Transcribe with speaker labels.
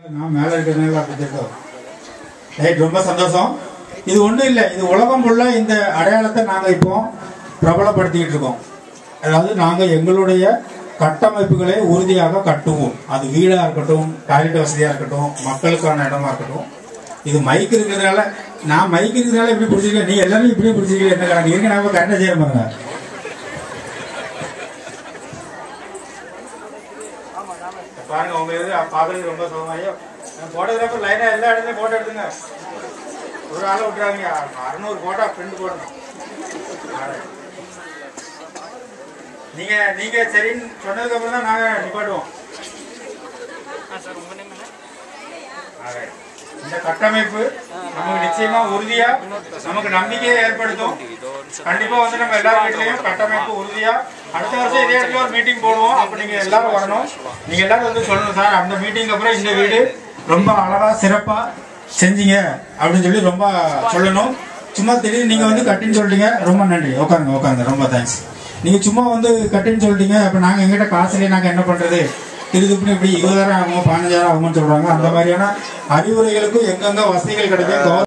Speaker 1: நான் மேல இருக்கிறதுனால அப்படி தெரியும் ரைட் ரொம்ப சந்தோஷம் இது ஒண்ணும் இல்லை இது உலகம் ஃபுல்லா இந்த அடையாளத்தை நாங்க இப்போ பிரபலப்படுத்திக்கிட்டு இருக்கோம் அதாவது நாங்க எங்களுடைய கட்டமைப்புகளை உறுதியாக கட்டுவோம் அது வீடா இருக்கட்டும் டாய்லெட் வசதியா இருக்கட்டும் மக்களுக்கான இடமா இருக்கட்டும் இது மைக் இருக்கிறதுனால நான் மைக் இருக்கிறதுனால இப்படி பிடிச்சிருக்கேன் நீ எல்லாரும் இப்படி பிடிச்சிருக்கீங்க என்ன கணக்கு இருக்க நாம கரெக்டாக செய்ய பாருங்க பாருங்க உங்க இது பாக்குறதுக்கு ரொம்ப சுகமாயோ போட்டோகிராஃபர் லைனா எல்லா இடத்துலயும் போட்டோ எடுத்துங்க ஒரு ஆளை விட்டுறாங்க அறுநூறு போட்டோ பிரிண்ட் போடணும் நீங்க நீங்க சரின்னு சொன்னதுக்கு அப்புறம் தான் நாங்க நிப்பாட்டுவோம் Alright. இந்த கட்டமைப்பு நமக்கு நிச்சயமா உறுதியா நமக்கு நம்பிக்கையை ஏற்படுத்தும் கண்டிப்பா வந்து நம்ம எல்லார் வீட்லயும் கட்டமைப்பு உறுதியா அடுத்த வருஷம் இதே இடத்துல ஒரு மீட்டிங் போடுவோம் அப்ப நீங்க எல்லாரும் வரணும் நீங்க எல்லாரும் வந்து சொல்லணும் சார் அந்த மீட்டிங் அப்புறம் இந்த வீடு ரொம்ப அழகா சிறப்பா செஞ்சீங்க அப்படின்னு சொல்லி ரொம்ப சொல்லணும் சும்மா திடீர்னு நீங்க வந்து கட்டின்னு சொல்லிட்டீங்க ரொம்ப நன்றி உட்காருங்க உட்காருங்க ரொம்ப தேங்க்ஸ் நீங்க சும்மா வந்து கட்டின்னு சொல்லிட்டீங்க அப்ப நாங்க எங்கிட்ட காசு இல்லையே நாங்க என்ன பண்றது திருதுப்புன்னு இப்படி இருபதாயிரம் ஆகும் பதினஞ்சாயிரம் ஆகும்னு சொல்றாங்க அந்த மாதிரியான அறிவுரைகளுக்கும் எங்கெங்க வசதிகள் கிடைக்கும்